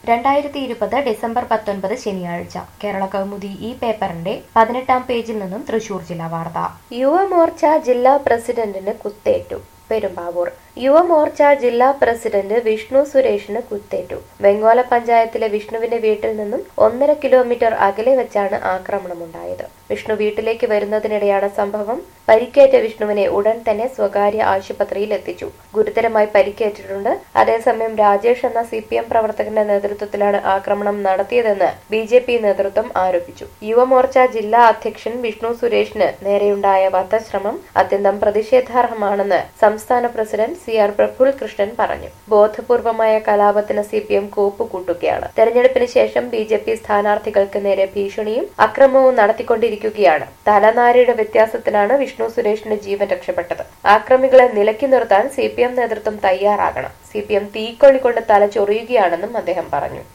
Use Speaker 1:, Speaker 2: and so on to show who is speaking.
Speaker 1: രണ്ടായിരത്തി ഇരുപത് ഡിസംബർ പത്തൊൻപത് ശനിയാഴ്ച കേരള കൗമുദി ഈ പേപ്പറിന്റെ പതിനെട്ടാം പേജിൽ നിന്നും തൃശൂർ ജില്ലാ വാർത്ത യുവമോർച്ച ജില്ലാ പ്രസിഡന്റിന് കുത്തേറ്റു പെരുമ്പാവൂർ യുവമോർച്ച ജില്ലാ പ്രസിഡന്റ് വിഷ്ണു സുരേഷിന് കുത്തേറ്റു വെങ്ങോല പഞ്ചായത്തിലെ വിഷ്ണുവിന്റെ വീട്ടിൽ നിന്നും ഒന്നര കിലോമീറ്റർ അകലെ വെച്ചാണ് ആക്രമണമുണ്ടായത് വിഷ്ണു വീട്ടിലേക്ക് വരുന്നതിനിടെയാണ് സംഭവം പരിക്കേറ്റ വിഷ്ണുവിനെ ഉടൻ തന്നെ സ്വകാര്യ ആശുപത്രിയിൽ എത്തിച്ചു ഗുരുതരമായി പരിക്കേറ്റിട്ടുണ്ട് അതേസമയം രാജേഷ് എന്ന സി പി എം പ്രവർത്തകന്റെ നേതൃത്വത്തിലാണ് ആക്രമണം നടത്തിയതെന്ന് ബി ജെ പി നേതൃത്വം ആരോപിച്ചു യുവമോർച്ച ജില്ലാ അധ്യക്ഷൻ വിഷ്ണു സുരേഷിന് നേരെയുണ്ടായ വധശ്രമം അത്യന്തം പ്രതിഷേധാർഹമാണെന്ന് സംസ്ഥാന president C R Praful Krishnan പറഞ്ഞു ബോധപൂർവമായ കലാപത്തിന് സി പി എം കൂട്ടുകയാണ് തെരഞ്ഞെടുപ്പിന് ശേഷം ബി ജെ പി സ്ഥാനാർത്ഥികൾക്ക് നേരെ ഭീഷണിയും അക്രമവും നടത്തിക്കൊണ്ടിരിക്കുകയാണ് തലനാരിയുടെ വ്യത്യാസത്തിലാണ് വിഷ്ണു സുരേഷിന്റെ ജീവൻ രക്ഷപ്പെട്ടത് ആക്രമികളെ നിലയ്ക്ക് നിർത്താൻ സി പി എം നേതൃത്വം തയ്യാറാകണം സി പി എം തീക്കൊള്ളിക്കൊണ്ട് തല ചൊറിയുകയാണെന്നും അദ്ദേഹം പറഞ്ഞു